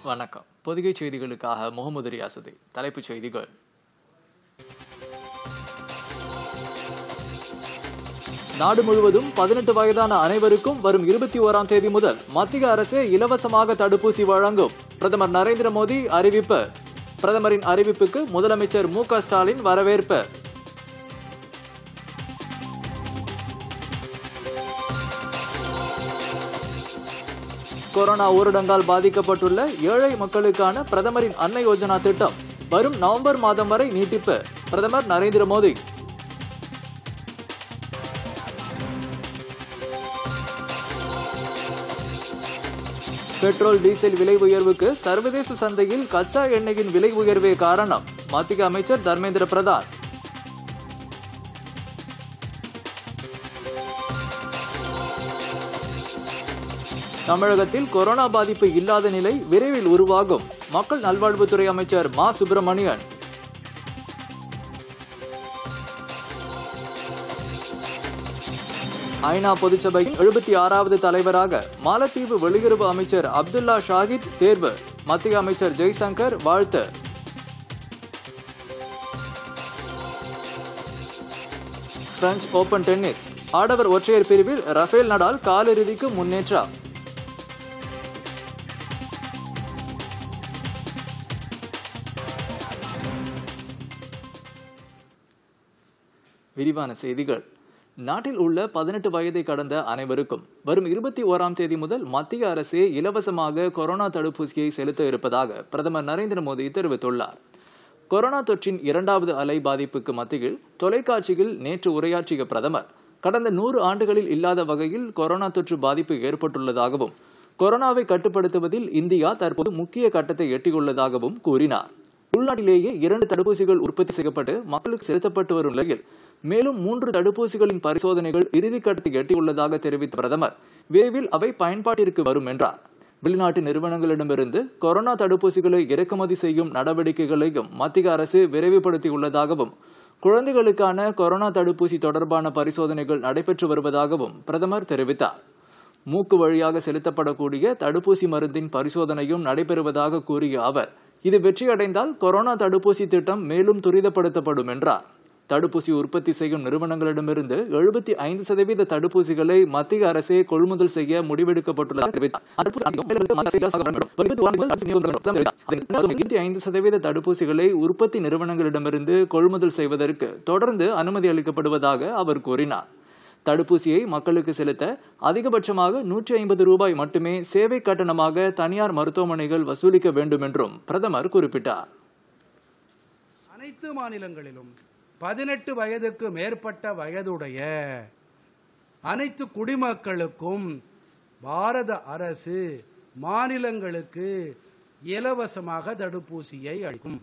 வணக்கம் பொதிகை செய்திகளுக்காக முகமது ரியாசுதி தலைப்புச் செய்திகள் நாடு முழுவதும் பதினெட்டு வயதான அனைவருக்கும் வரும் இருபத்தி ஓராம் தேதி முதல் மத்திய அரசு இலவசமாக தடுப்பூசி வழங்கும் பிரதமர் நரேந்திர மோடி அறிவிப்பு பிரதமரின் அறிவிப்புக்கு முதலமைச்சர் மு க ஸ்டாலின் வரவேற்பு கொரோனா ஊரடங்கால் பாதிக்கப்பட்டுள்ள ஏழை மக்களுக்கான பிரதமரின் அன்ன யோஜனா திட்டம் வரும் நவம்பர் மாதம் வரை நீட்டிப்பு பிரதமர் நரேந்திர மோடி பெட்ரோல் டீசல் விலை உயர்வுக்கு சர்வதேச சந்தையில் கச்சா எண்ணெயின் விலை உயர்வே காரணம் மத்திய அமைச்சர் தர்மேந்திர பிரதான் தமிழகத்தில் கொரோனா பாதிப்பு இல்லாத நிலை விரைவில் உருவாகும் மக்கள் நல்வாழ்வுத்துறை அமைச்சர் மா சுப்பிரமணியன் ஐநா பொதுச்சபையின் எழுபத்தி ஆறாவது தலைவராக மாலத்தீவு வெளியுறவு அமைச்சர் அப்துல்லா ஷாஹித் தேர்வு மத்திய அமைச்சர் ஜெய்சங்கர் வாழ்த்து பிரெஞ்சு ஓபன் டென்னிஸ் ஆடவர் ஒற்றையர் பிரிவில் ரஃபேல் நடால் காலிறுதிக்கு முன்னேற்றம் விரிவான செய்திகள் நாட்டில் உள்ள பதினெட்டு வயதை கடந்த அனைவருக்கும் வரும் இருபத்தி ஓராம் தேதி முதல் மத்திய அரசே இலவசமாக கொரோனா தடுப்பூசியை செலுத்த இருப்பதாக பிரதமர் நரேந்திர மோடி தெரிவித்துள்ளார் கொரோனா தொற்றின் இரண்டாவது அலை பாதிப்புக்கு மத்தியில் தொலைக்காட்சியில் நேற்று உரையாற்றிய பிரதமர் கடந்த நூறு ஆண்டுகளில் இல்லாத வகையில் கொரோனா தொற்று பாதிப்பு ஏற்பட்டுள்ளதாகவும் கொரோனாவை கட்டுப்படுத்துவதில் இந்தியா தற்போது முக்கிய கட்டத்தை எட்டியுள்ளதாகவும் கூறினார் உள்நாட்டிலேயே இரண்டு தடுப்பூசிகள் உற்பத்தி செய்யப்பட்டு மக்களுக்கு செலுத்தப்பட்டு வரும் நிலையில் மேலும் மூன்று தடுப்பூசிகளின் பரிசோதனைகள் இறுதிக்கட்டத்தை எட்டியுள்ளதாக தெரிவித்த பிரதமர் விரைவில் அவை பயன்பாட்டிற்கு வரும் என்றார் வெளிநாட்டு நிறுவனங்களிடமிருந்து கொரோனா தடுப்பூசிகளை இறக்குமதி செய்யும் நடவடிக்கைகளையும் மத்திய அரசு விரைவுபடுத்தியுள்ளதாகவும் குழந்தைகளுக்கான கொரோனா தடுப்பூசி தொடர்பான பரிசோதனைகள் நடைபெற்று வருவதாகவும் பிரதமர் தெரிவித்தார் மூக்கு வழியாக செலுத்தப்படக்கூடிய தடுப்பூசி மருந்தின் பரிசோதனையும் நடைபெறுவதாக கூறிய அவர் இது வெற்றியடைந்தால் கொரோனா தடுப்பூசி திட்டம் மேலும் துரிதப்படுத்தப்படும் என்றார் தடுப்பூசி உற்பத்தி செய்யும் நிறுவனங்களிடமிருந்து எழுபத்தி ஐந்து சதவீத தடுப்பூசிகளை மத்திய அரசே கொள்முதல் செய்ய முடிவெடுக்கப்பட்டுள்ளது ஐந்து சதவீத தடுப்பூசிகளை உற்பத்தி நிறுவனங்களிடமிருந்து கொள்முதல் செய்வதற்கு தொடர்ந்து அனுமதி அளிக்கப்படுவதாக அவர் கூறினார் தடுப்பூசியை மக்களுக்கு செலுத்த அதிகபட்சமாக நூற்றி ஐம்பது ரூபாய் மட்டுமே சேவை கட்டணமாக தனியார் மருத்துவமனைகள் வசூலிக்க வேண்டும் என்றும் பிரதமர் குறிப்பிட்டார் அனைத்து மாநிலங்களிலும் பதினெட்டு வயதுக்கு மேற்பட்ட வயதுடைய அனைத்து குடிமக்களுக்கும் பாரத அரசு மாநிலங்களுக்கு இலவசமாக தடுப்பூசியை அளிக்கும்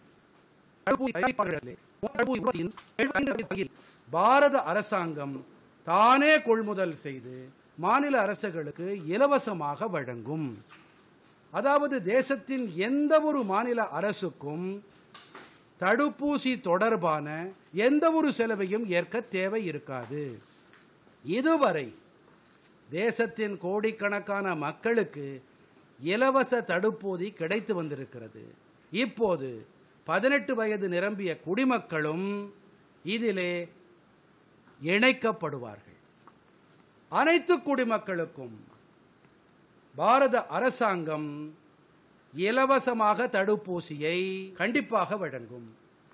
பாரத அரசாங்கம் தானே கொள்முதல் செய்து மாநில அரசுகளுக்கு இலவசமாக வழங்கும் அதாவது தேசத்தின் எந்த ஒரு மாநில அரசுக்கும் தடுப்பூசி தொடர்பான எந்த ஒரு செலவையும் ஏற்க தேவை இருக்காது இதுவரை தேசத்தின் கோடிக்கணக்கான மக்களுக்கு இலவச தடுப்பூசி கிடைத்து வந்திருக்கிறது இப்போது பதினெட்டு வயது நிரம்பிய குடிமக்களும் இதிலே இணைக்கப்படுவார்கள் அனைத்து குடிமக்களுக்கும் பாரத அரசாங்கம் இலவசமாக தடுப்பூசியை கண்டிப்பாக வழங்கும்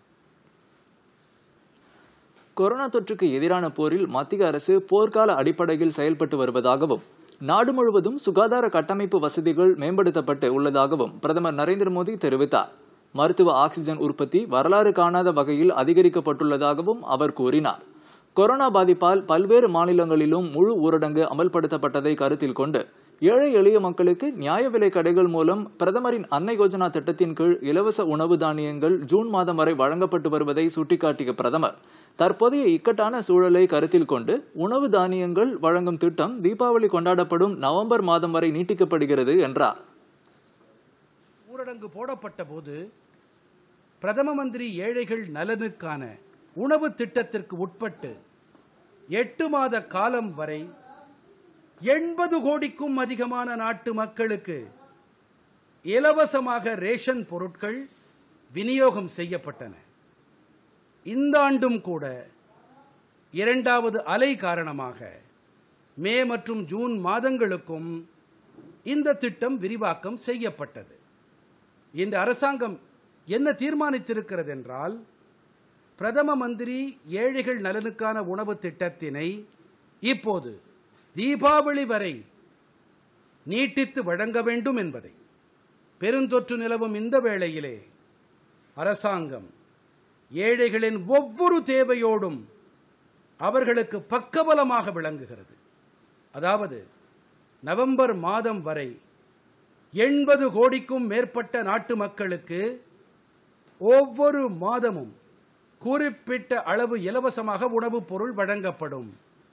கொரோனா தொற்றுக்கு எதிரான போரில் மத்திய அரசு போர்க்கால அடிப்படையில் செயல்பட்டு வருவதாகவும் நாடு முழுவதும் சுகாதார கட்டமைப்பு வசதிகள் மேம்படுத்தப்பட்டு உள்ளதாகவும் பிரதமர் நரேந்திர மோடி தெரிவித்தார் மருத்துவ ஆக்சிஜன் உற்பத்தி வரலாறு காணாத வகையில் அதிகரிக்கப்பட்டுள்ளதாகவும் அவர் கூறினார் கொரோனா பாதிப்பால் பல்வேறு மாநிலங்களிலும் முழு ஊரடங்கு அமல்படுத்தப்பட்டதை கருத்தில் கொண்டு ஏழை எளிய மக்களுக்கு நியாய விலை கடைகள் மூலம் பிரதமரின் அன்னை யோஜனா திட்டத்தின் கீழ் இலவச உணவு தானியங்கள் ஜூன் மாதம் வரை வழங்கப்பட்டு வருவதை சுட்டிக்காட்டிய பிரதமர் தற்போதைய இக்கட்டான சூழலை கருத்தில் கொண்டு உணவு தானியங்கள் வழங்கும் திட்டம் தீபாவளி கொண்டாடப்படும் நவம்பர் மாதம் வரை நீட்டிக்கப்படுகிறது என்றார் ஊரடங்கு போடப்பட்ட போது பிரதம மந்திரி ஏழைகள் நலனுக்கான உணவு திட்டத்திற்கு உட்பட்டு எட்டு மாத காலம் வரை எண்பது கோடிக்கும் அதிகமான நாட்டு மக்களுக்கு இலவசமாக ரேஷன் பொருட்கள் விநியோகம் செய்யப்பட்டன இந்த ஆண்டும் கூட இரண்டாவது அலை காரணமாக மே மற்றும் ஜூன் மாதங்களுக்கும் இந்த திட்டம் விரிவாக்கம் செய்யப்பட்டது இந்த அரசாங்கம் என்ன தீர்மானித்திருக்கிறது என்றால் பிரதம மந்திரி ஏழைகள் நலனுக்கான உணவு திட்டத்தினை இப்போது தீபாவளி வரை நீட்டித்து வழங்க வேண்டும் என்பதை பெருந்தொற்று நிலவும் இந்த வேளையிலே அரசாங்கம் ஏழைகளின் ஒவ்வொரு தேவையோடும் அவர்களுக்கு பக்கபலமாக விளங்குகிறது அதாவது நவம்பர் மாதம் வரை எண்பது கோடிக்கும் மேற்பட்ட நாட்டு மக்களுக்கு ஒவ்வொரு மாதமும் குறிப்பிட்ட அளவு இலவசமாக உணவுப் பொருள் வழங்கப்படும்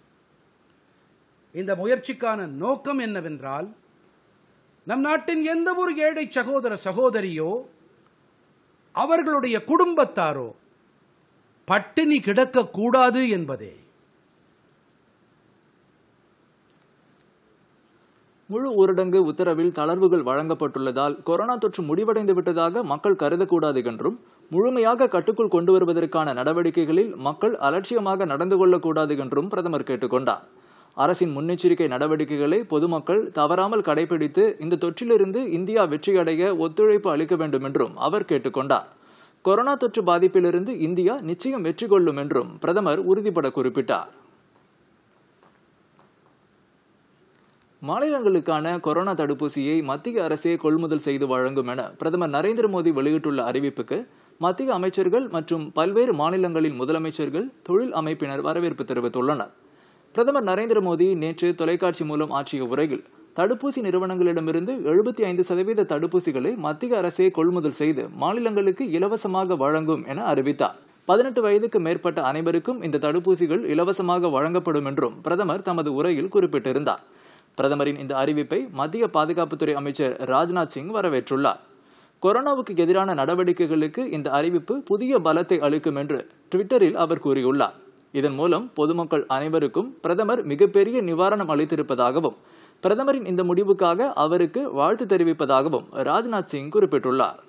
இந்த முயற்சிக்கான நோக்கம் என்னவென்றால் நம் நாட்டின் எந்த ஒரு ஏழை சகோதர சகோதரியோ அவர்களுடைய குடும்பத்தாரோ பட்டினி கிடக்கக்கூடாது என்பதே முழு ஊரடங்கு உத்தரவில் தளர்வுகள் வழங்கப்பட்டுள்ளதால் கொரோனா தொற்று முடிவடைந்து விட்டதாக மக்கள் கருதக்கூடாது என்றும் முழுமையாக கட்டுக்குள் கொண்டு வருவதற்கான நடவடிக்கைகளில் மக்கள் அலட்சியமாக நடந்து கொள்ளக்கூடாது என்றும் பிரதமர் கேட்டுக்கொண்டார் அரசின் முன்னெச்சரிக்கை நடவடிக்கைகளை பொதுமக்கள் தவறாமல் கடைபிடித்து இந்த தொற்றிலிருந்து இந்தியா வெற்றியடைய ஒத்துழைப்பு அளிக்க வேண்டும் என்றும் அவர் கேட்டுக்கொண்டார் கொரோனா தொற்று பாதிப்பிலிருந்து இந்தியா நிச்சயம் வெற்றி கொள்ளும் என்றும் பிரதமர் உறுதிபட குறிப்பிட்டார் மாநிலங்களுக்கான கொரோனா தடுப்பூசியை மத்திய அரசே கொள்முதல் செய்து வழங்கும் என பிரதமர் நரேந்திர மோடி வெளியிட்டுள்ள அறிவிப்புக்கு மத்திய அமைச்சர்கள் மற்றும் பல்வேறு மாநிலங்களின் முதலமைச்சர்கள் தொழில் அமைப்பினர் வரவேற்பு தெரிவித்துள்ளனர் பிரதமர் நரேந்திர மோடி நேற்று தொலைக்காட்சி மூலம் ஆற்றிய உரையில் தடுப்பூசி நிறுவனங்களிடமிருந்து எழுபத்தி ஐந்து சதவீத தடுப்பூசிகளை மத்திய அரசே கொள்முதல் செய்து மாநிலங்களுக்கு இலவசமாக வழங்கும் என அறிவித்தார் பதினெட்டு வயதுக்கு மேற்பட்ட அனைவருக்கும் இந்த தடுப்பூசிகள் இலவசமாக வழங்கப்படும் என்றும் பிரதமர் தமது உரையில் குறிப்பிட்டிருந்தார் பிரதமரின் இந்த அறிவிப்பை மத்திய பாதுகாப்புத்துறை அமைச்சர் ராஜ்நாத் சிங் வரவேற்றுள்ளார் கொரோனாவுக்கு எதிரான நடவடிக்கைகளுக்கு இந்த அறிவிப்பு புதிய பலத்தை அளிக்கும் என்று ட்விட்டரில் அவர் கூறியுள்ளார் இதன் மூலம் பொதுமக்கள் அனைவருக்கும் பிரதமர் மிகப்பெரிய நிவாரணம் அளித்திருப்பதாகவும் பிரதமரின் இந்த முடிவுக்காக அவருக்கு வாழ்த்து தெரிவிப்பதாகவும் ராஜ்நாத் சிங் குறிப்பிட்டுள்ளார்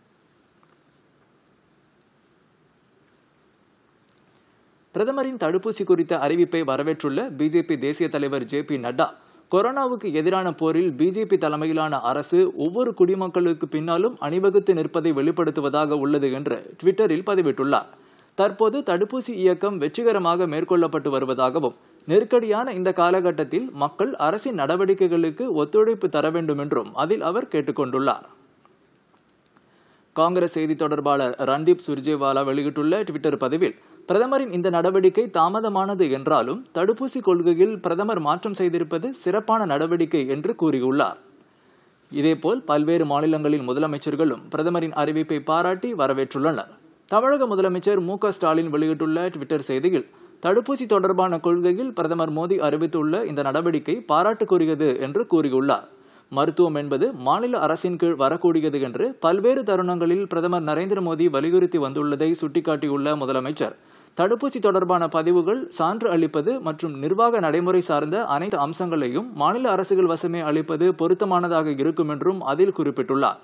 பிரதமரின் தடுப்பூசி குறித்த அறிவிப்பை வரவேற்றுள்ள பிஜேபி தேசிய தலைவர் ஜே பி நட்டா கொரோனாவுக்கு எதிரான போரில் பிஜேபி தலைமையிலான அரசு ஒவ்வொரு குடிமக்களுக்கு பின்னாலும் அணிவகுத்து நிற்பதை வெளிப்படுத்துவதாக உள்ளது என்று ட்விட்டரில் பதிவிட்டுள்ளார் தற்போது தடுப்பூசி இயக்கம் வெற்றிகரமாக மேற்கொள்ளப்பட்டு வருவதாகவும் நெருக்கடியான இந்த காலகட்டத்தில் மக்கள் அரசின் நடவடிக்கைகளுக்கு ஒத்துழைப்பு தர வேண்டும் என்றும் அதில் அவர் கேட்டுக்கொண்டுள்ளார் காங்கிரஸ் செய்தி தொடர்பாளர் ரன்தீப் சுர்ஜேவாலா வெளியிட்டுள்ள ட்விட்டர் பதிவில் பிரதமரின் இந்த நடவடிக்கை தாமதமானது என்றாலும் தடுப்பூசி கொள்கையில் பிரதமர் மாற்றம் செய்திருப்பது சிறப்பான நடவடிக்கை என்று கூறியுள்ளார் இதேபோல் பல்வேறு மாநிலங்களின் முதலமைச்சர்களும் பிரதமரின் அறிவிப்பை பாராட்டி வரவேற்றுள்ளனர் தமிழக முதலமைச்சர் மு ஸ்டாலின் வெளியிட்டுள்ள ட்விட்டர் செய்தியில் தடுப்பூசி தொடர்பான கொள்கையில் பிரதமர் மோடி அறிவித்துள்ள இந்த நடவடிக்கை பாராட்டுக்குரியது என்று கூறியுள்ளார் மருத்துவம் என்பது மாநில அரசின் கீழ் வரக்கூடியது என்று பல்வேறு தருணங்களில் பிரதமர் நரேந்திர மோடி வலியுறுத்தி வந்துள்ளதை சுட்டிக்காட்டியுள்ள முதலமைச்சர் தடுப்பூசி தொடர்பான பதிவுகள் சான்று அளிப்பது மற்றும் நிர்வாக நடைமுறை சார்ந்த அனைத்து அம்சங்களையும் மாநில அரசுகள் வசமே அளிப்பது பொருத்தமானதாக இருக்கும் என்றும் அதில் குறிப்பிட்டுள்ளார்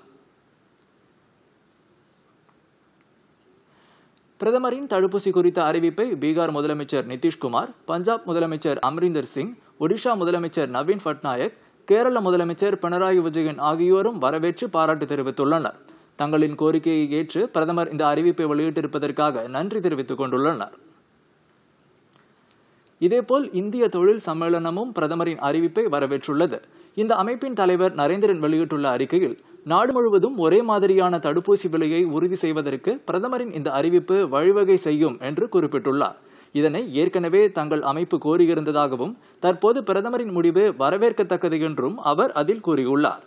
பிரதமரின் தடுப்பூசி குறித்த அறிவிப்பை பீகார் முதலமைச்சர் நிதிஷ்குமார் பஞ்சாப் முதலமைச்சர் அம்ரிந்தர் சிங் ஒடிஷா முதலமைச்சர் நவீன் பட்நாயக் கேரள முதலமைச்சர் பினராயி விஜயன் ஆகியோரும் வரவேற்று பாராட்டு தெரிவித்துள்ளனர் தங்களின் கோரிக்கையை ஏற்று பிரதமர் இந்த அறிவிப்பை வெளியிட்டிருப்பதற்காக நன்றி தெரிவித்துக் கொண்டுள்ளனர் இதேபோல் இந்திய தொழில் சம்மேளனமும் பிரதமரின் அறிவிப்பை வரவேற்றுள்ளது இந்த அமைப்பின் தலைவர் நரேந்திரன் வெளியிட்டுள்ள அறிக்கையில் நாடு முழுவதும் ஒரே மாதிரியான தடுப்பூசி விலையை உறுதி செய்வதற்கு பிரதமரின் இந்த அறிவிப்பு வழிவகை செய்யும் என்று குறிப்பிட்டுள்ளார் இதனை ஏற்கனவே தங்கள் அமைப்பு கோரியிருந்ததாகவும் தற்போது பிரதமரின் முடிவு வரவேற்கத்தக்கது என்றும் அவர் அதில் கூறியுள்ளார்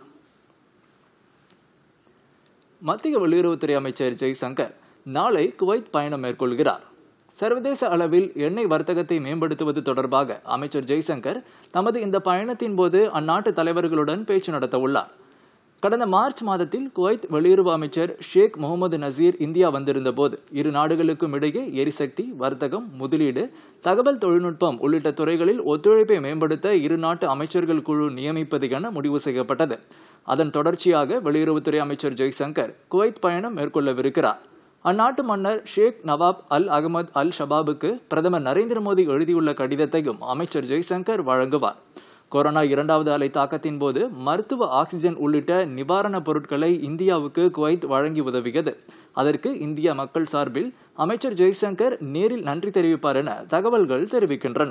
மத்திய வெளியுறவுத்துறை அமைச்சர் ஜெய்சங்கர் நாளை குவைத் பயணம் மேற்கொள்கிறார் சர்வதேச அளவில் எண்ணெய் வர்த்தகத்தை மேம்படுத்துவது தொடர்பாக அமைச்சர் ஜெய்சங்கர் தமது இந்த பயணத்தின் போது அந்நாட்டு தலைவர்களுடன் பேச்சு நடத்த உள்ளார் கடந்த மார்ச் மாதத்தில் குவைத் வெளியுறவு அமைச்சர் ஷேக் முகமது நசீர் இந்தியா வந்திருந்த போது இரு நாடுகளுக்கும் இடையே எரிசக்தி வர்த்தகம் முதலீடு தகவல் தொழில்நுட்பம் உள்ளிட்ட துறைகளில் ஒத்துழைப்பை மேம்படுத்த இரு நாட்டு அமைச்சர்கள் குழு நியமிப்பது என முடிவு செய்யப்பட்டது அதன் தொடர்ச்சியாக வெளியுறவுத்துறை அமைச்சர் ஜெய்சங்கர் குவைத் பயணம் மேற்கொள்ளவிருக்கிறார் அந்நாட்டு மன்னர் ஷேக் நவாப் அல் அகமது அல் ஷபாபுக்கு பிரதமர் நரேந்திர மோடி எழுதியுள்ள கடிதத்தையும் அமைச்சர் ஜெய்சங்கர் வழங்குவார் கொரோனா இரண்டாவது அலை தாக்கத்தின் போது மருத்துவ ஆக்சிஜன் உள்ளிட்ட நிவாரணப் பொருட்களை இந்தியாவுக்கு குவைத் வழங்கி உதவியது அதற்கு இந்திய மக்கள் சார்பில் அமைச்சர் ஜெய்சங்கர் நேரில் நன்றி தெரிவிப்பார் என தகவல்கள் தெரிவிக்கின்றன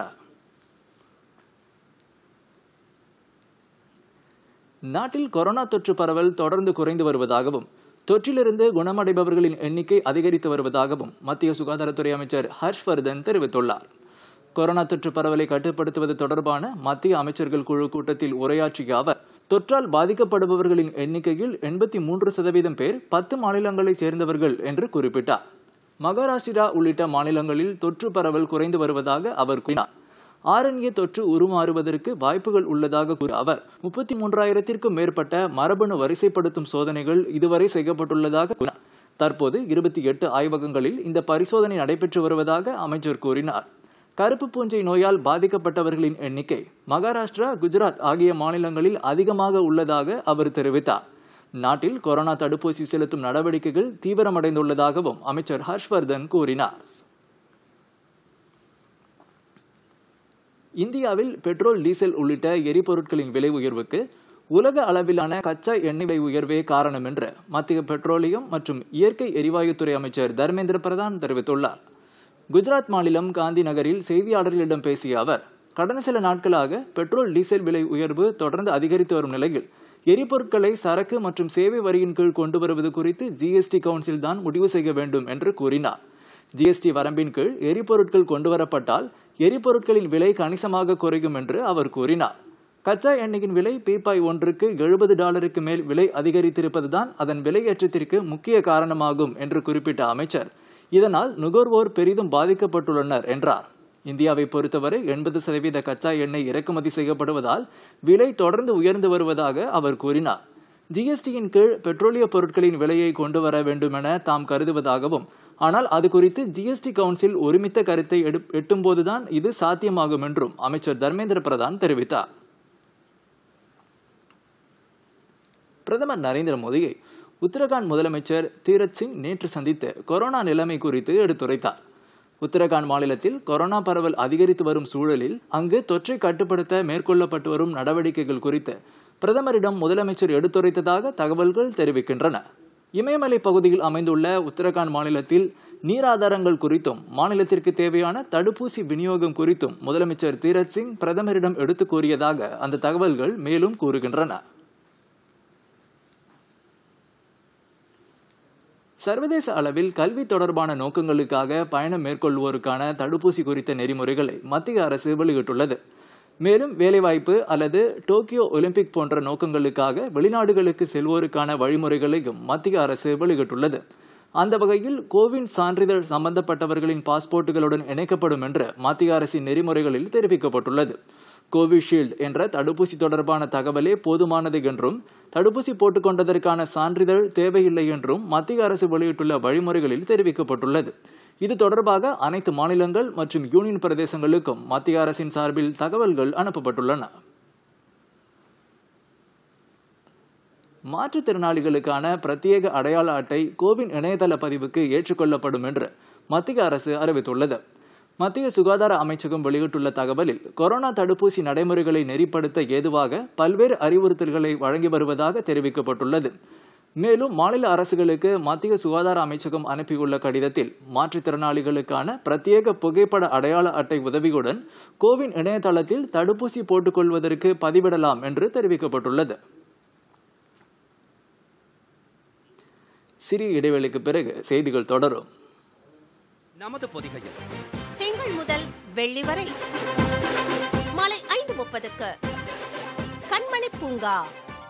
நாட்டில் கொரோனா தொற்று பரவல் தொடர்ந்து குறைந்து வருவதாகவும் தொற்றிலிருந்து குணமடைபவர்களின் எண்ணிக்கை அதிகரித்து வருவதாகவும் மத்திய சுகாதாரத்துறை அமைச்சர் ஹர்ஷ்வர்தன் தெரிவித்துள்ளார் கொரோனா தொற்று பரவலை கட்டுப்படுத்துவது தொடர்பான மத்திய அமைச்சர்கள் குழு கூட்டத்தில் உரையாற்றிய அவர் தொற்றால் பாதிக்கப்படுபவர்களின் எண்ணிக்கையில் எண்பத்தி மூன்று சதவீதம் பேர் பத்து மாநிலங்களைச் சேர்ந்தவர்கள் என்று குறிப்பிட்டார் மகாராஷ்டிரா உள்ளிட்ட மாநிலங்களில் தொற்று பரவல் குறைந்து வருவதாக அவர் கூறினார் ஆரண்ய தொற்று உருமாறுவதற்கு வாய்ப்புகள் உள்ளதாக கூறிய அவர் முப்பத்தி மூன்றாயிரத்திற்கும் மேற்பட்ட மரபணு வரிசைப்படுத்தும் சோதனைகள் இதுவரை செய்யப்பட்டுள்ளதாக கூறினார் தற்போது இருபத்தி எட்டு ஆய்வகங்களில் இந்த பரிசோதனை நடைபெற்று வருவதாக அமைச்சர் கூறினார் கருப்பு பூஞ்சை நோயால் பாதிக்கப்பட்டவர்களின் எண்ணிக்கை மகாராஷ்டிரா குஜராத் ஆகிய மாநிலங்களில் அதிகமாக உள்ளதாக அவர் தெரிவித்தார் நாட்டில் கொரோனா தடுப்பூசி செலுத்தும் நடவடிக்கைகள் தீவிரமடைந்துள்ளதாகவும் அமைச்சர் ஹர்ஷ்வர்தன் கூறினார் இந்தியாவில் பெட்ரோல் டீசல் உள்ளிட்ட எரிபொருட்களின் விலை உயர்வுக்கு உலக அளவிலான கச்சா எண்ணெய் விலை உயர்வே காரணம் என்று மத்திய பெட்ரோலியம் மற்றும் இயற்கை எரிவாயுத்துறை அமைச்சர் தர்மேந்திர பிரதான் தெரிவித்துள்ளார் குஜராத் மாநிலம் காந்தி நகரில் செய்தியாளர்களிடம் பேசிய அவர் கடந்த சில நாட்களாக பெட்ரோல் டீசல் விலை உயர்வு தொடர்ந்து அதிகரித்து வரும் நிலையில் எரிபொருட்களை சரக்கு மற்றும் சேவை வரியின் கீழ் கொண்டு வருவது குறித்து ஜிஎஸ்டி கவுன்சில் தான் முடிவு செய்ய வேண்டும் என்று கூறினார் ஜிஎஸ்டி வரம்பின் கீழ் எரிபொருட்கள் கொண்டுவரப்பட்டால் எரிபொருட்களின் விலை கணிசமாக குறையும் என்று அவர் கூறினார் கச்சா எண்ணெயின் விலை பீப்பாய் ஒன்றுக்கு எழுபது டாலருக்கு மேல் விலை அதிகரித்திருப்பதுதான் அதன் விலையேற்றத்திற்கு முக்கிய காரணமாகும் என்று குறிப்பிட்ட அமைச்சர் இதனால் நுகர்வோர் பெரிதும் பாதிக்கப்பட்டுள்ளனர் என்றார் இந்தியாவை பொறுத்தவரை எண்பது சதவீத கச்சா எண்ணெய் இறக்குமதி செய்யப்படுவதால் விலை தொடர்ந்து உயர்ந்து வருவதாக அவர் கூறினார் ஜிஎஸ்டியின் கீழ் பெட்ரோலிய பொருட்களின் விலையை கொண்டு வர வேண்டும் என தாம் கருதுவதாகவும் ஆனால் அது குறித்து ஜிஎஸ்டி கவுன்சில் ஒருமித்த கருத்தை எட்டும்போதுதான் இது சாத்தியமாகும் என்றும் அமைச்சர் தர்மேந்திர பிரதான் தெரிவித்தார் பிரதமர் நரேந்திர மோடியை உத்தரகாண்ட் முதலமைச்சர் தீரத் சிங் நேற்று சந்தித்து கொரோனா நிலைமை குறித்து எடுத்துரைத்தார் உத்தரகாண்ட் மாநிலத்தில் கொரோனா பரவல் அதிகரித்து வரும் சூழலில் அங்கு தொற்றை கட்டுப்படுத்த மேற்கொள்ளப்பட்டு வரும் நடவடிக்கைகள் குறித்து பிரதமரிடம் முதலமைச்சர் எடுத்துரைத்ததாக தகவல்கள் தெரிவிக்கின்றன இமயமலை பகுதியில் அமைந்துள்ள உத்தரகாண்ட் மாநிலத்தில் நீராதாரங்கள் குறித்தும் மாநிலத்திற்கு தேவையான தடுப்பூசி விநியோகம் குறித்தும் முதலமைச்சர் தீரத் சிங் பிரதமரிடம் எடுத்துக் கூறியதாக அந்த தகவல்கள் மேலும் கூறுகின்றன சர்வதேச அளவில் கல்வி தொடர்பான நோக்கங்களுக்காக பயணம் மேற்கொள்வோருக்கான தடுப்பூசி குறித்த நெறிமுறைகளை மத்திய அரசு வெளியிட்டுள்ளது மேலும் வேலைவாய்ப்பு அல்லது டோக்கியோ ஒலிம்பிக் போன்ற நோக்கங்களுக்காக வெளிநாடுகளுக்கு செல்வோருக்கான வழிமுறைகளையும் மத்திய அரசு வெளியிட்டுள்ளது அந்த வகையில் கோவின் சான்றிதழ் சம்பந்தப்பட்டவர்களின் பாஸ்போர்ட்டுகளுடன் இணைக்கப்படும் என்று மத்திய அரசின் நெறிமுறைகளில் தெரிவிக்கப்பட்டுள்ளது கோவிஷீல்டு என்ற தடுப்பூசி தொடர்பான தகவலே போதுமானது என்றும் தடுப்பூசி போட்டுக்கொண்டதற்கான சான்றிதழ் தேவையில்லை என்றும் மத்திய அரசு வெளியிட்டுள்ள வழிமுறைகளில் தெரிவிக்கப்பட்டுள்ளது இது தொடர்பாக அனைத்து மாநிலங்கள் மற்றும் யூனியன் பிரதேசங்களுக்கும் மத்திய அரசின் சார்பில் தகவல்கள் அனுப்பப்பட்டுள்ளன மாற்றுத்திறனாளிகளுக்கான பிரத்யேக அடையாள அட்டை கோவின் இணையதள பதிவுக்கு ஏற்றுக்கொள்ளப்படும் என்று மத்திய அரசு அறிவித்துள்ளது மத்திய சுகாதார அமைச்சகம் வெளியிட்டுள்ள தகவலில் கொரோனா தடுப்பூசி நடைமுறைகளை நெறிப்படுத்த ஏதுவாக பல்வேறு அறிவுறுத்தல்களை வழங்கி வருவதாக தெரிவிக்கப்பட்டுள்ளது மேலும் மாநில அரசுகளுக்கு மத்திய சுகாதார அமைச்சகம் அனுப்பியுள்ள கடிதத்தில் மாற்றுத்திறனாளிகளுக்கான பிரத்யேக புகைப்பட அடையாள அட்டை உதவியுடன் கோவின் இணையதளத்தில் தடுப்பூசி போட்டுக்கொள்வதற்கு பதிவிடலாம் என்று தெரிவிக்கப்பட்டுள்ளது சிறிய இடைவெளிக்கு பிறகு செய்திகள் தொடரும் நமது பொதிகையில் திங்கள் முதல் வெள்ளி வரை மாலை ஐந்து முப்பதுக்கு கண்மணி பூங்கா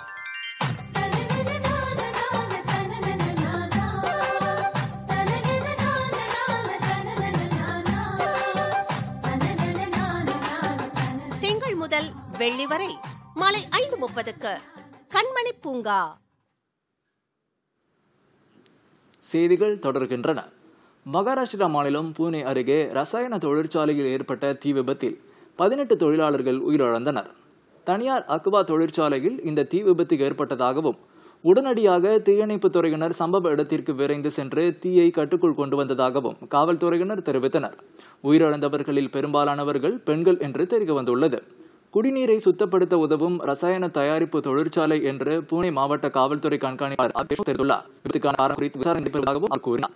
திங்கள் முதல் வெள்ளி வரை மாலை ஐந்து முப்பதுக்கு கண்மணி பூங்கா செய்திகள் தொடர்கின்றன மகாராஷ்டிரா மாநிலம் பூனே அருகே ரசாயன தொழிற்சாலையில் ஏற்பட்ட தீ விபத்தில் பதினெட்டு தொழிலாளர்கள் உயிரிழந்தனர் தனியார் அக்வா தொழிற்சாலையில் இந்த தீ விபத்து ஏற்பட்டதாகவும் உடனடியாக தீயணைப்பு துறையினர் சம்பவ இடத்திற்கு விரைந்து சென்று தீயை கட்டுக்குள் கொண்டு வந்ததாகவும் காவல்துறையினர் தெரிவித்தனர் உயிரிழந்தவர்களில் பெரும்பாலானவர்கள் பெண்கள் என்று தெரிய வந்துள்ளது குடிநீரை சுத்தப்படுத்த உதவும் ரசாயன தயாரிப்பு தொழிற்சாலை என்று புனே மாவட்ட காவல்துறை கண்காணிப்பாளர் தெரிவித்துள்ளார் விபத்துக்கான காரணம் குறித்து விசாரணை நடைபெறுவதாகவும் அவர் கூறினார்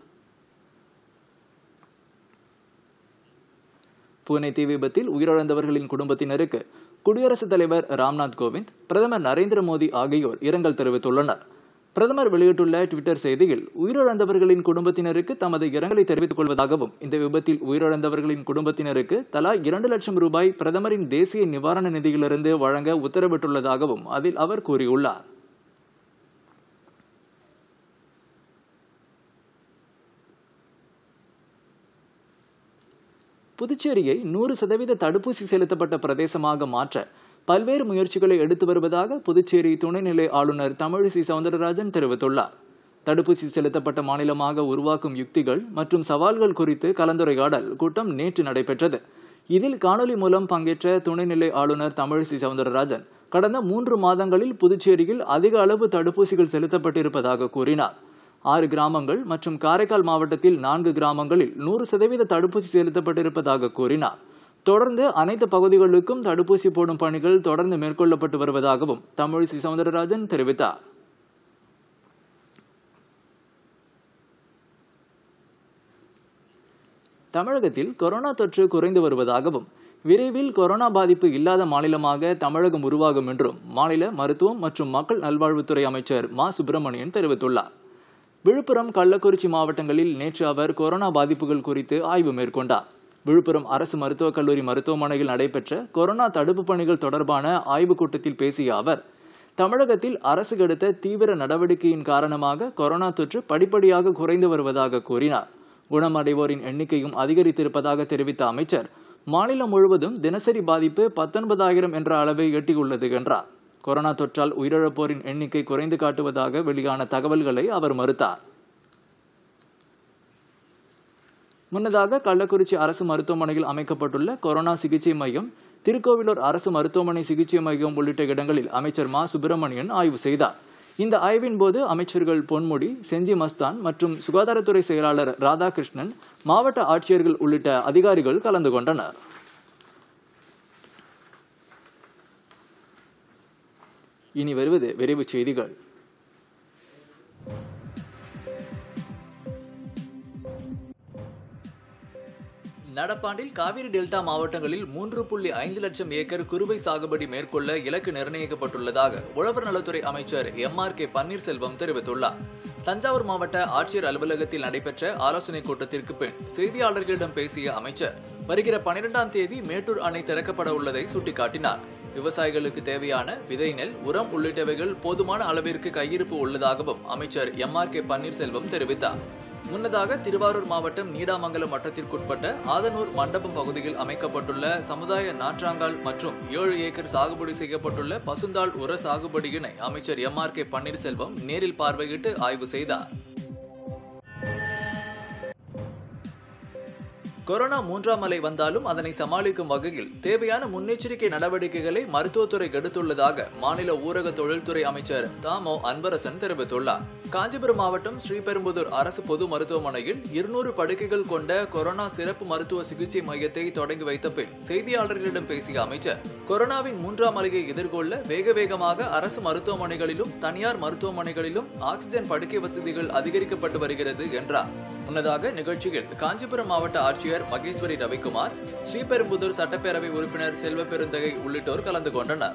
பூனே தீ விபத்தில் உயிரிழந்தவர்களின் குடும்பத்தினருக்கு குடியரசுத் தலைவர் ராம்நாத் கோவிந்த் பிரதமர் நரேந்திர மோடி ஆகியோர் இரங்கல் தெரிவித்துள்ளனர் பிரதமர் வெளியிட்டுள்ள டுவிட்டர் செய்தியில் உயிரிழந்தவர்களின் குடும்பத்தினருக்கு தமது இரங்கலை தெரிவித்துக் கொள்வதாகவும் இந்த விபத்தில் உயிரிழந்தவர்களின் குடும்பத்தினருக்கு தலா இரண்டு லட்சம் ரூபாய் பிரதமரின் தேசிய நிவாரண நிதியிலிருந்து வழங்க உத்தரவிட்டுள்ளதாகவும் அதில் அவர் கூறியுள்ளார் புதுச்சேரியை நூறு சதவீத தடுப்பூசி செலுத்தப்பட்ட பிரதேசமாக மாற்ற பல்வேறு முயற்சிகளை எடுத்து வருவதாக புதுச்சேரி துணைநிலை ஆளுநர் தமிழிசை சவுந்தரராஜன் தெரிவித்துள்ளார் தடுப்பூசி செலுத்தப்பட்ட மாநிலமாக உருவாக்கும் யுக்திகள் மற்றும் சவால்கள் குறித்து கலந்துரையாடல் கூட்டம் நேற்று நடைபெற்றது இதில் காணொலி மூலம் பங்கேற்ற துணைநிலை ஆளுநர் தமிழிசை சவுந்தரராஜன் கடந்த மூன்று மாதங்களில் புதுச்சேரியில் அதிக அளவு தடுப்பூசிகள் செலுத்தப்பட்டிருப்பதாக கூறினார் ஆறு கிராமங்கள் மற்றும் காரைக்கால் மாவட்டத்தில் நான்கு கிராமங்களில் நூறு சதவீத தடுப்பூசி செலுத்தப்பட்டிருப்பதாக கூறினார் தொடர்ந்து அனைத்து பகுதிகளுக்கும் தடுப்பூசி போடும் பணிகள் தொடர்ந்து மேற்கொள்ளப்பட்டு வருவதாகவும் தமிழிசை சவுந்தரராஜன் தெரிவித்தார் தமிழகத்தில் கொரோனா தொற்று குறைந்து வருவதாகவும் விரைவில் கொரோனா பாதிப்பு இல்லாத மாநிலமாக தமிழகம் உருவாகும் என்றும் மாநில மருத்துவம் மற்றும் மக்கள் நல்வாழ்வுத்துறை அமைச்சர் மா சுப்பிரமணியன் தெரிவித்துள்ளார் விழுப்புரம் கள்ளக்குறிச்சி மாவட்டங்களில் நேற்று அவர் கொரோனா பாதிப்புகள் குறித்து ஆய்வு மேற்கொண்டார் விழுப்புரம் அரசு மருத்துவக் கல்லூரி மருத்துவமனையில் நடைபெற்ற கொரோனா தடுப்பு பணிகள் தொடர்பான ஆய்வுக் கூட்டத்தில் பேசிய அவர் தமிழகத்தில் அரசு எடுத்த தீவிர நடவடிக்கையின் காரணமாக கொரோனா தொற்று படிப்படியாக குறைந்து வருவதாக கூறினார் குணமடைவோரின் எண்ணிக்கையும் அதிகரித்திருப்பதாக தெரிவித்த அமைச்சர் மாநிலம் முழுவதும் தினசரி பாதிப்பு பத்தொன்பதாயிரம் என்ற அளவை எட்டியுள்ளது என்றார் கொரோனா தொற்றால் உயிரிழப்போரின் எண்ணிக்கை குறைந்து காட்டுவதாக வெளியான தகவல்களை அவர் மறுத்தார் முன்னதாக கள்ளக்குறிச்சி அரசு மருத்துவமனையில் அமைக்கப்பட்டுள்ள கொரோனா சிகிச்சை மையம் திருக்கோவிலூர் அரசு மருத்துவமனை சிகிச்சை மையம் உள்ளிட்ட இடங்களில் அமைச்சர் மா சுப்பிரமணியன் ஆய்வு செய்தார் இந்த ஆய்வின் போது அமைச்சர்கள் பொன்முடி செஞ்சி மஸ்தான் மற்றும் சுகாதாரத்துறை செயலாளர் ராதாகிருஷ்ணன் மாவட்ட ஆட்சியர்கள் உள்ளிட்ட அதிகாரிகள் கலந்து கொண்டனர் இனி வருவது விரைவுச் செய்திகள் நடப்பாண்டில் காவிரி டெல்டா மாவட்டங்களில் மூன்று புள்ளி ஐந்து லட்சம் ஏக்கர் குறுவை சாகுபடி மேற்கொள்ள இலக்கு நிர்ணயிக்கப்பட்டுள்ளதாக உழவர் நலத்துறை அமைச்சர் எம் ஆர் கே பன்னீர்செல்வம் தெரிவித்துள்ளார் தஞ்சாவூர் மாவட்ட ஆட்சியர் அலுவலகத்தில் நடைபெற்ற ஆலோசனைக் கூட்டத்திற்கு பின் செய்தியாளர்களிடம் பேசிய அமைச்சர் வருகிற பனிரெண்டாம் தேதி மேட்டூர் அணை திறக்கப்பட உள்ளதை சுட்டிக்காட்டினார் விவசாயிகளுக்கு தேவையான விதை நெல் உரம் உள்ளிட்டவைகள் போதுமான அளவிற்கு கையிருப்பு உள்ளதாகவும் அமைச்சர் எம் ஆர் கே பன்னீர்செல்வம் தெரிவித்தார் முன்னதாக திருவாரூர் மாவட்டம் நீடாமங்கலம் வட்டத்திற்குட்பட்ட ஆதனூர் மண்டபம் பகுதியில் அமைக்கப்பட்டுள்ள சமுதாய நாற்றாங்கால் மற்றும் ஏழு ஏக்கர் சாகுபடி செய்யப்பட்டுள்ள பசுந்தாள் உர சாகுபடியினை அமைச்சர் எம் ஆர் கே பன்னீர்செல்வம் நேரில் பார்வையிட்டு ஆய்வு செய்தார் கொரோனா மூன்றாம் அலை வந்தாலும் அதனை சமாளிக்கும் வகையில் தேவையான முன்னெச்சரிக்கை நடவடிக்கைகளை மருத்துவத்துறை எடுத்துள்ளதாக மாநில ஊரக தொழில்துறை அமைச்சர் தாமோ அன்பரசன் தெரிவித்துள்ளார் காஞ்சிபுரம் மாவட்டம் ஸ்ரீபெரும்புதூர் அரசு பொது மருத்துவமனையில் இருநூறு படுக்கைகள் கொண்ட கொரோனா சிறப்பு மருத்துவ சிகிச்சை மையத்தை தொடங்கி வைத்த பின் செய்தியாளர்களிடம் பேசிய அமைச்சர் கொரோனாவின் மூன்றாம் அலையை எதிர்கொள்ள வேக வேகமாக அரசு மருத்துவமனைகளிலும் தனியார் மருத்துவமனைகளிலும் ஆக்சிஜன் படுக்கை வசதிகள் அதிகரிக்கப்பட்டு வருகிறது என்றார் முன்னதாக நிகழ்ச்சியில் காஞ்சிபுரம் மாவட்ட ஆட்சியர் மகேஸ்வரி ரவிக்குமார் ஸ்ரீபெரும்புதூர் சட்டப்பேரவை உறுப்பினர் செல்வ பெருந்தகை உள்ளிட்டோர் கலந்து கொண்டனர்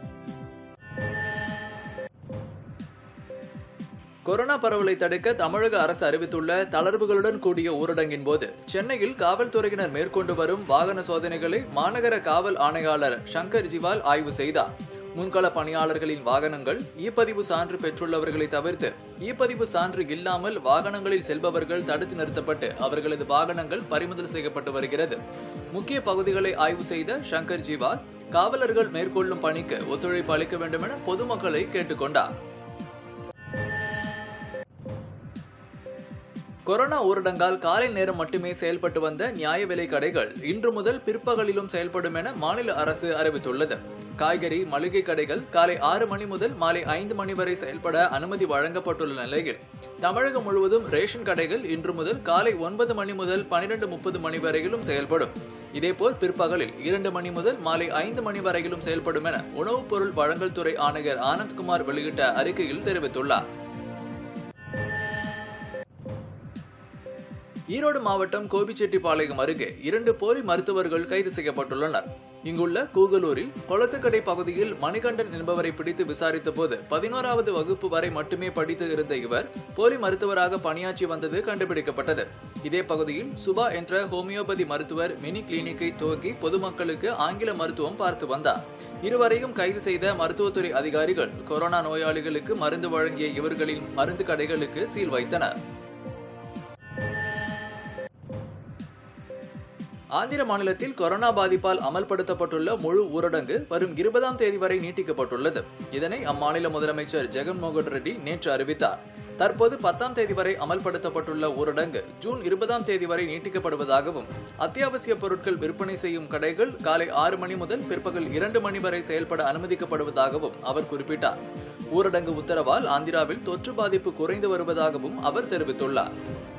கொரோனா பரவலை தடுக்க தமிழக அரசு அறிவித்துள்ள தளர்வுகளுடன் கூடிய ஊரடங்கின் போது சென்னையில் காவல்துறையினர் மேற்கொண்டு வரும் வாகன சோதனைகளை மாநகர காவல் ஆணையாளர் சங்கர் ஜிவால் ஆய்வு செய்தார் முன்கள பணியாளர்களின் வாகனங்கள் இ பதிவு சான்று பெற்றுள்ளவர்களை தவிர்த்து இ பதிவு சான்று இல்லாமல் வாகனங்களில் செல்பவர்கள் தடுத்து நிறுத்தப்பட்டு அவர்களது வாகனங்கள் பறிமுதல் செய்யப்பட்டு வருகிறது முக்கிய பகுதிகளை ஆய்வு செய்த சங்கர் ஜிவால் காவலர்கள் மேற்கொள்ளும் பணிக்கு ஒத்துழைப்பு அளிக்க வேண்டும் என பொதுமக்களை கேட்டுக்கொண்டார் கொரோனா ஊரடங்கால் காலை நேரம் மட்டுமே செயல்பட்டு வந்த நியாய விலை கடைகள் இன்று முதல் பிற்பகலிலும் செயல்படும் என மாநில அரசு அறிவித்துள்ளது காய்கறி மளிகை கடைகள் காலை ஆறு மணி முதல் மாலை ஐந்து மணி வரை செயல்பட அனுமதி வழங்கப்பட்டுள்ள நிலையில் தமிழகம் முழுவதும் ரேஷன் கடைகள் இன்று முதல் காலை ஒன்பது மணி முதல் பனிரெண்டு முப்பது மணி வரையிலும் செயல்படும் இதேபோல் பிற்பகலில் இரண்டு மணி முதல் மாலை ஐந்து மணி வரையிலும் செயல்படும் என உணவுப் பொருள் வழங்கல் துறை ஆணையர் ஆனந்த்குமார் வெளியிட்ட அறிக்கையில் தெரிவித்துள்ளார் ஈரோடு மாவட்டம் கோபிச்செட்டிப்பாளையம் அருகே இரண்டு போலி மருத்துவர்கள் கைது செய்யப்பட்டுள்ளனர் இங்குள்ள கூகலூரில் கொளத்துக்கடை பகுதியில் மணிகண்டன் என்பவரை பிடித்து விசாரித்த போது பதினோராவது வகுப்பு வரை மட்டுமே படித்து இருந்த இவர் போலி மருத்துவராக பணியாற்றி வந்தது கண்டுபிடிக்கப்பட்டது இதே பகுதியில் சுபா என்ற ஹோமியோபதி மருத்துவர் மினி கிளினிக்கை துவக்கி பொதுமக்களுக்கு ஆங்கில மருத்துவம் பார்த்து வந்தார் இருவரையும் கைது செய்த மருத்துவத்துறை அதிகாரிகள் கொரோனா நோயாளிகளுக்கு மருந்து வழங்கிய இவர்களின் மருந்து கடைகளுக்கு சீல் வைத்தனர் ஆந்திர மாநிலத்தில் கொரோனா பாதிப்பால் அமல்படுத்தப்பட்டுள்ள முழு ஊரடங்கு வரும் இருபதாம் தேதி வரை நீட்டிக்கப்பட்டுள்ளது இதனை அம்மாநில முதலமைச்சர் ஜெகன்மோகன் ரெட்டி நேற்று அறிவித்தார் தற்போது பத்தாம் தேதி வரை அமல்படுத்தப்பட்டுள்ள ஊரடங்கு ஜூன் இருபதாம் தேதி வரை நீட்டிக்கப்படுவதாகவும் அத்தியாவசிய பொருட்கள் விற்பனை செய்யும் கடைகள் காலை ஆறு மணி முதல் பிற்பகல் இரண்டு மணி வரை செயல்பட அனுமதிக்கப்படுவதாகவும் அவர் குறிப்பிட்டார் ஊரடங்கு உத்தரவால் ஆந்திராவில் தொற்று பாதிப்பு குறைந்து வருவதாகவும் அவர் தெரிவித்துள்ளார்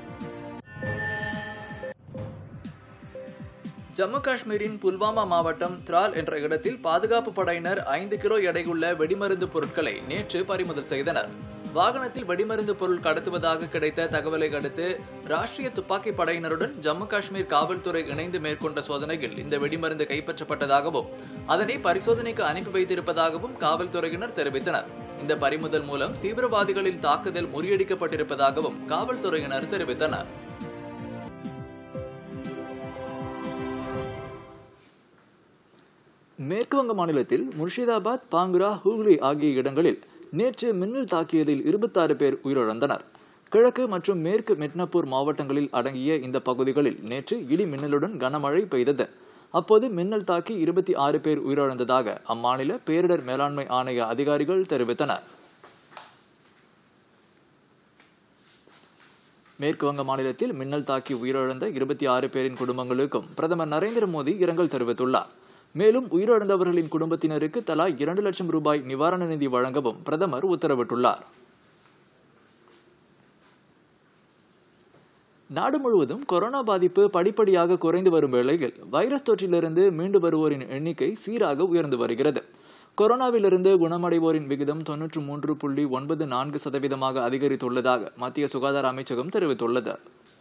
ஜம்மு காஷ்மீரின் புல்வாமா மாவட்டம் திரால் என்ற இடத்தில் பாதுகாப்பு படையினர் ஐந்து கிலோ எடையுள்ள வெடிமருந்து பொருட்களை நேற்று பறிமுதல் செய்தனர் வாகனத்தில் வெடிமருந்து பொருள் கடத்துவதாக கிடைத்த தகவலை அடுத்து ராஷ்டிரிய துப்பாக்கி படையினருடன் ஜம்மு காஷ்மீர் காவல்துறை இணைந்து மேற்கொண்ட சோதனையில் இந்த வெடிமருந்து கைப்பற்றப்பட்டதாகவும் அதனை பரிசோதனைக்கு அனுப்பி வைத்திருப்பதாகவும் காவல்துறையினர் தெரிவித்தனர் இந்த பறிமுதல் மூலம் தீவிரவாதிகளின் தாக்குதல் முறியடிக்கப்பட்டிருப்பதாகவும் காவல்துறையினர் தெரிவித்தனர் மேற்குவங்க மாநிலத்தில் முர்ஷிதாபாத் பாங்குரா ஹூக்ளி ஆகிய இடங்களில் நேற்று மின்னல் தாக்கியதில் இருபத்தாறு பேர் உயிரிழந்தனர் கிழக்கு மற்றும் மேற்கு மெட்னப்பூர் மாவட்டங்களில் அடங்கிய இந்த பகுதிகளில் நேற்று இடி மின்னலுடன் கனமழை பெய்தது அப்போது மின்னல் தாக்கி இருபத்தி ஆறு பேர் உயிரிழந்ததாக அம்மாநில பேரிடர் மேலாண்மை ஆணைய அதிகாரிகள் தெரிவித்தனர் மேற்கு வங்க மாநிலத்தில் மின்னல் தாக்கி உயிரிழந்த இருபத்தி ஆறு பேரின் குடும்பங்களுக்கும் பிரதமர் நரேந்திர மோடி இரங்கல் தெரிவித்துள்ளார் மேலும் உயிரிழந்தவர்களின் குடும்பத்தினருக்கு தலா இரண்டு லட்சம் ரூபாய் நிவாரண நிதி வழங்கவும் பிரதமர் உத்தரவிட்டுள்ளார் நாடு முழுவதும் கொரோனா பாதிப்பு படிப்படியாக குறைந்து வரும் வேளையில் வைரஸ் தொற்றிலிருந்து மீண்டு வருவோரின் எண்ணிக்கை சீராக உயர்ந்து வருகிறது கொரோனாவிலிருந்து குணமடைவோரின் விகிதம் தொன்னூற்று மூன்று புள்ளி ஒன்பது நான்கு சதவீதமாக அதிகரித்துள்ளதாக மத்திய சுகாதார அமைச்சகம் தெரிவித்துள்ளது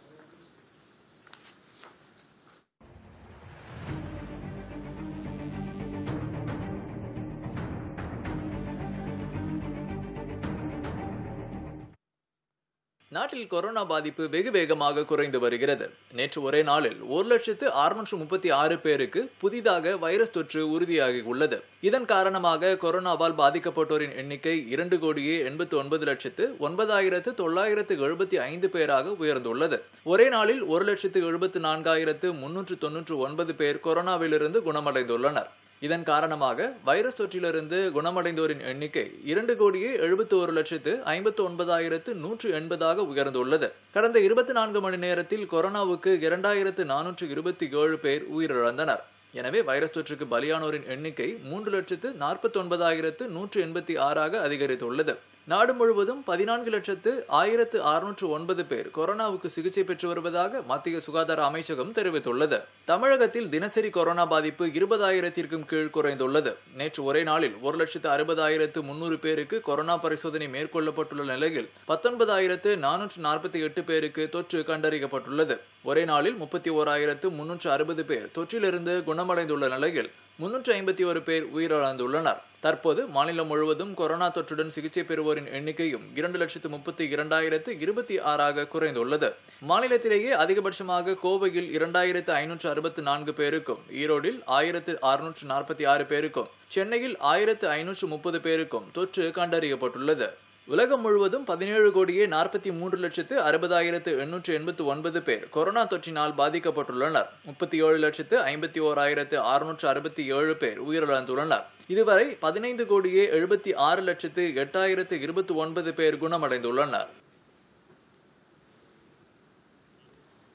நாட்டில் கொரோனா பாதிப்பு வெகு வேகமாக குறைந்து வருகிறது நேற்று ஒரே நாளில் ஒரு லட்சத்து அறுநூற்று முப்பத்தி ஆறு பேருக்கு புதிதாக வைரஸ் தொற்று உறுதியாகி உள்ளது இதன் காரணமாக கொரோனாவால் பாதிக்கப்பட்டோரின் எண்ணிக்கை இரண்டு கோடியே எண்பத்தி ஒன்பது லட்சத்து ஒன்பதாயிரத்து தொள்ளாயிரத்து எழுபத்தி ஐந்து பேராக உயர்ந்துள்ளது ஒரே நாளில் ஒரு லட்சத்து எழுபத்து நான்காயிரத்து முன்னூற்று தொன்னூற்று ஒன்பது பேர் கொரோனாவிலிருந்து குணமடைந்துள்ளனர் இதன் காரணமாக வைரஸ் தொற்றிலிருந்து குணமடைந்தோரின் எண்ணிக்கை இரண்டு கோடியே எழுபத்தி ஒரு லட்சத்து ஐம்பத்தி ஒன்பதாயிரத்து நூற்று எண்பதாக உயர்ந்துள்ளது கடந்த இருபத்தி நான்கு மணி நேரத்தில் கொரோனாவுக்கு இரண்டாயிரத்து நானூற்று இருபத்தி ஏழு பேர் உயிரிழந்தனர் எனவே வைரஸ் தொற்றுக்கு பலியானோரின் எண்ணிக்கை மூன்று லட்சத்து நாற்பத்தி ஒன்பதாயிரத்து நூற்று எண்பத்தி ஆறாக அதிகரித்துள்ளது நாடு முழுவதும் பதினான்கு லட்சத்து ஆயிரத்து அறுநூற்று ஒன்பது பேர் கொரோனாவுக்கு சிகிச்சை பெற்று வருவதாக மத்திய சுகாதார அமைச்சகம் தெரிவித்துள்ளது தமிழகத்தில் தினசரி கொரோனா பாதிப்பு இருபதாயிரத்திற்கும் கீழ் குறைந்துள்ளது நேற்று ஒரே நாளில் ஒரு லட்சத்து அறுபதாயிரத்து முன்னூறு பேருக்கு கொரோனா பரிசோதனை மேற்கொள்ளப்பட்டுள்ள நிலையில் பத்தொன்பதாயிரத்து நானூற்று நாற்பத்தி எட்டு பேருக்கு தொற்று கண்டறியப்பட்டுள்ளது ஒரே நாளில் முப்பத்தி ஓராயிரத்து முன்னூற்று அறுபது பேர் தொற்றிலிருந்து குணமடைந்துள்ள நிலையில் முன்னூற்று ஐம்பத்தி ஒரு பேர் உயிரிழந்துள்ளனர் தற்போது மாநிலம் முழுவதும் கொரோனா தொற்றுடன் சிகிச்சை பெறுவோரின் எண்ணிக்கையும் இரண்டு லட்சத்து முப்பத்தி இரண்டாயிரத்து இருபத்தி ஆறாக குறைந்துள்ளது மாநிலத்திலேயே அதிகபட்சமாக கோவையில் இரண்டாயிரத்து ஐநூற்று அறுபத்தி நான்கு பேருக்கும் ஈரோடில் ஆயிரத்து அறுநூற்று நாற்பத்தி ஆறு பேருக்கும் சென்னையில் ஆயிரத்து ஐநூற்று முப்பது பேருக்கும் தொற்று கண்டறியப்பட்டுள்ளது உலகம் முழுவதும் பதினேழு கோடியே நாற்பத்தி மூன்று லட்சத்து அறுபதாயிரத்து எண்ணூற்று எண்பத்து ஒன்பது பேர் கொரோனா தொற்றினால் பாதிக்கப்பட்டுள்ளனர் முப்பத்தி ஏழு லட்சத்து ஐம்பத்தி ஓராயிரத்து அறுநூற்று அறுபத்தி ஏழு பேர் உயிரிழந்துள்ளனர் இதுவரை பதினைந்து கோடியே எழுபத்தி ஆறு லட்சத்து எட்டாயிரத்து இருபத்தி ஒன்பது பேர் குணமடைந்துள்ளனர்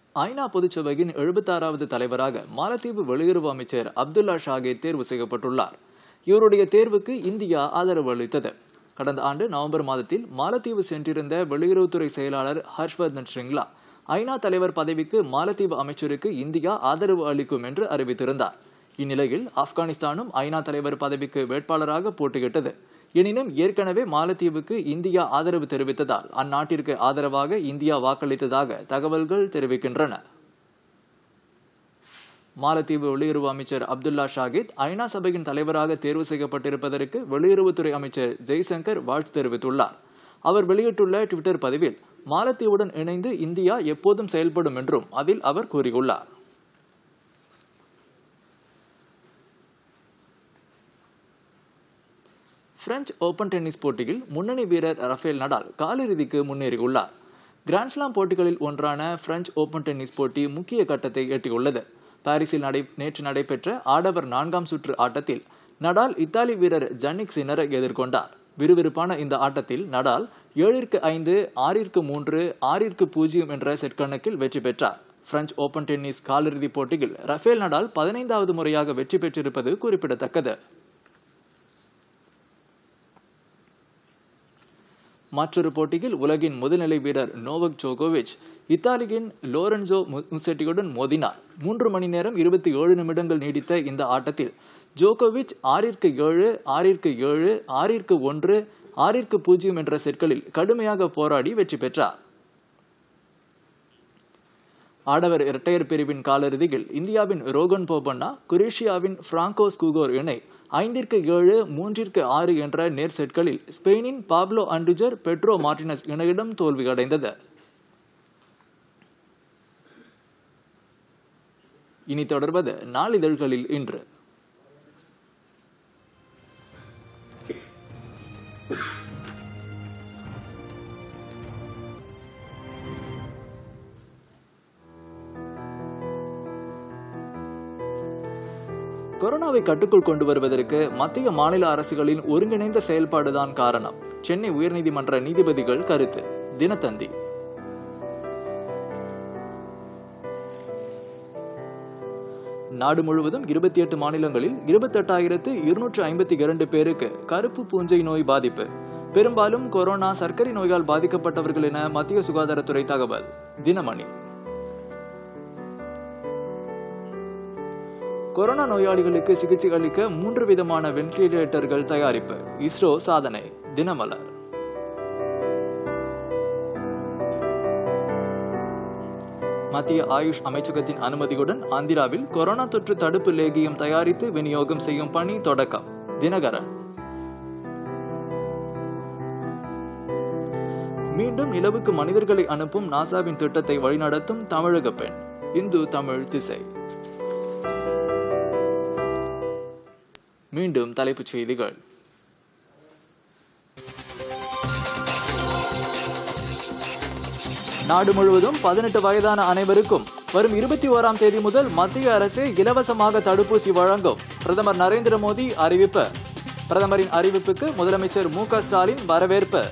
ஐநா பொதுச்சபையின் எழுபத்தாறாவது தலைவராக மாலத்தீவு வெளியுறவு அமைச்சர் அப்துல்லா ஷாகே தேர்வு செய்யப்பட்டுள்ளார் இவருடைய தேர்வுக்கு இந்தியா ஆதரவு அளித்தது கடந்த ஆண்டு நவம்பர் மாதத்தில் மாலத்தீவு சென்றிருந்த வெளியுறவுத்துறை செயலாளர் ஹர்ஷ்வர்தன் ஸ்ரிங்லா ஐநா தலைவர் பதவிக்கு மாலத்தீவு அமைச்சருக்கு இந்தியா ஆதரவு அளிக்கும் என்று அறிவித்திருந்தார் இந்நிலையில் ஆப்கானிஸ்தானும் ஐநா தலைவர் பதவிக்கு வேட்பாளராக போட்டியிட்டது எனினும் ஏற்கனவே மாலத்தீவுக்கு இந்தியா ஆதரவு தெரிவித்ததால் அந்நாட்டிற்கு ஆதரவாக இந்தியா வாக்களித்ததாக தகவல்கள் தெரிவிக்கின்றன மாலத்தீவு வெளியுறவு அமைச்சர் அப்துல்லா ஷாகித் ஐநா சபையின் தலைவராக தேர்வு செய்யப்பட்டிருப்பதற்கு வெளியுறவுத்துறை அமைச்சர் ஜெய்சங்கர் வாழ்த்து தெரிவித்துள்ளார் அவர் வெளியிட்டுள்ள ட்விட்டர் பதிவில் மாலத்தீவுடன் இணைந்து இந்தியா எப்போதும் செயல்படும் என்றும் அதில் அவர் கூறியுள்ளார் பிரெஞ்சு ஓபன் டென்னிஸ் போட்டியில் முன்னணி வீரர் ரஃபேல் நடால் காலிறுதிக்கு முன்னேறியுள்ளார் கிராண்ட்ஸ்லாம் போட்டிகளில் ஒன்றான பிரெஞ்சு ஓபன் டென்னிஸ் போட்டி முக்கிய கட்டத்தை எட்டியுள்ளது பாரிஸில் நடை நேற்று நடைபெற்ற ஆடவர் நான்காம் சுற்று ஆட்டத்தில் நடால் இத்தாலி வீரர் ஜன்னிக் சின்னரை எதிர்கொண்டார் விறுவிறுப்பான இந்த ஆட்டத்தில் நடால் ஏழிற்கு ஐந்து ஆறிற்கு மூன்று ஆறிற்கு பூஜ்ஜியம் என்ற செட் கணக்கில் வெற்றி பெற்றார் பிரெஞ்சு ஓபன் டென்னிஸ் காலிறுதிப் போட்டியில் ரஃபேல் நடால் பதினைந்தாவது முறையாக வெற்றி பெற்றிருப்பது குறிப்பிடத்தக்கது மற்றொரு போட்டியில் உலகின் முதல்நிலை வீரர் நோவக் ஜோகோவிச் இத்தாலியின் லோரன்சோ முசெட்டியுடன் மோதினார் மூன்று மணி நேரம் இருபத்தி ஏழு நிமிடங்கள் நீடித்த இந்த ஆட்டத்தில் ஜோகோவிச் ஆறிற்கு ஏழு ஆறிற்கு ஏழு ஆறிற்கு ஒன்று ஆறிற்கு பூஜ்ஜியம் என்ற செட்களில் கடுமையாக போராடி வெற்றி பெற்றார் ஆடவர் இரட்டையர் பிரிவின் காலிறுதியில் இந்தியாவின் ரோகன் போபண்ணா குரேஷியாவின் பிராங்கோ ஸ்கூகோர் இணை ஐந்திற்கு ஏழு மூன்றிற்கு ஆறு என்ற நேர் செட்களில் ஸ்பெயினின் பாப்லோ அண்டுஜர் பெட்ரோ மார்டினஸ் இணையிடம் தோல்வியடைந்தது இனி தொடர்வது நாளிதழ்களில் இன்று கொரோனாவை கட்டுக்குள் கொண்டு வருவதற்கு மத்திய மாநில அரசுகளின் ஒருங்கிணைந்த செயல்பாடுதான் காரணம் சென்னை உயர்நீதிமன்ற நீதிபதிகள் கருத்து தினத்தந்தி நாடு முழுவதும் இருபத்தி எட்டு மாநிலங்களில் இருபத்தெட்டாயிரத்து இருநூற்று ஐம்பத்தி இரண்டு பேருக்கு கருப்பு பூஞ்சை நோய் பாதிப்பு பெரும்பாலும் கொரோனா சர்க்கரை நோயால் பாதிக்கப்பட்டவர்கள் என மத்திய சுகாதாரத்துறை தகவல் தினமணி கொரோனா நோயாளிகளுக்கு சிகிச்சை அளிக்க மூன்று விதமான வென்டிலேட்டர்கள் தயாரிப்பு இஸ்ரோ சாதனை தினமலர் மத்திய ஆயுஷ் அமைச்சகத்தின் அனுமதியுடன் ஆந்திராவில் கொரோனா தொற்று தடுப்பு லேகியம் தயாரித்து விநியோகம் செய்யும் பணி தொடக்கம் தினகரன் மீண்டும் நிலவுக்கு மனிதர்களை அனுப்பும் நாசாவின் திட்டத்தை வழிநடத்தும் தமிழக பெண் இந்து தமிழ் திசை மீண்டும் தலைப்புச் செய்திகள் நாடு முழுவதும் பதினெட்டு வயதான அனைவருக்கும் வரும் இருபத்தி ஓராம் தேதி முதல் மத்திய அரசு இலவசமாக தடுப்பூசி வழங்கும் பிரதமர் நரேந்திர மோடி அறிவிப்பு பிரதமரின் அறிவிப்புக்கு முதலமைச்சர் மு க ஸ்டாலின் வரவேற்பு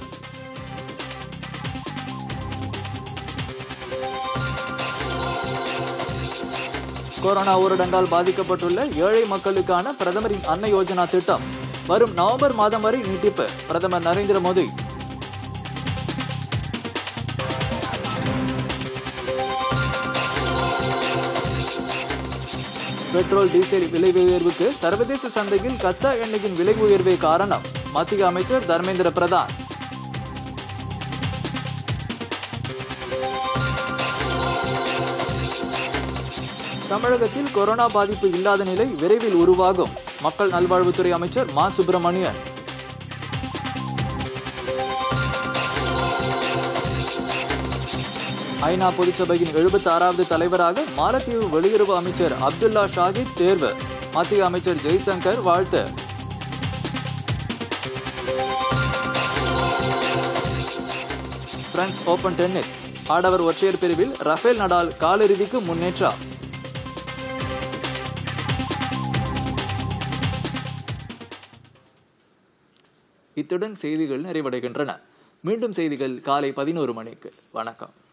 கொரோனா ஊரடங்கால் பாதிக்கப்பட்டுள்ள ஏழை மக்களுக்கான பிரதமரின் அன்ன யோஜனா திட்டம் வரும் நவம்பர் மாதம் வரை நீட்டிப்பு பிரதமர் நரேந்திர மோடி பெட்ரோல் டீசல் விலை உயர்வுக்கு சர்வதேச சந்தையில் கச்சா எண்ணெயின் விலை உயர்வே காரணம் மத்திய அமைச்சர் தர்மேந்திர பிரதான் தமிழகத்தில் கொரோனா பாதிப்பு இல்லாத நிலை விரைவில் உருவாகும் மக்கள் நல்வாழ்வுத்துறை அமைச்சர் மா சுப்பிரமணியன் ஐநா பொதுச்சபையின் எழுபத்தி ஆறாவது தலைவராக மாலத்தீவு வெளியுறவு அமைச்சர் அப்துல்லா ஷாகித் தேர்வு மத்திய அமைச்சர் ஜெய்சங்கர் வாழ்த்து பிரெஞ்சு ஓபன் டென்னிஸ் ஆடவர் ஒற்றையர் பிரிவில் ரஃபேல் நடால் காலிறுதிக்கு முன்னேற்றம் இத்துடன் செய்திகள் நிறைவடைகின்றன மீண்டும் செய்திகள் காலை பதினோரு மணிக்கு வணக்கம்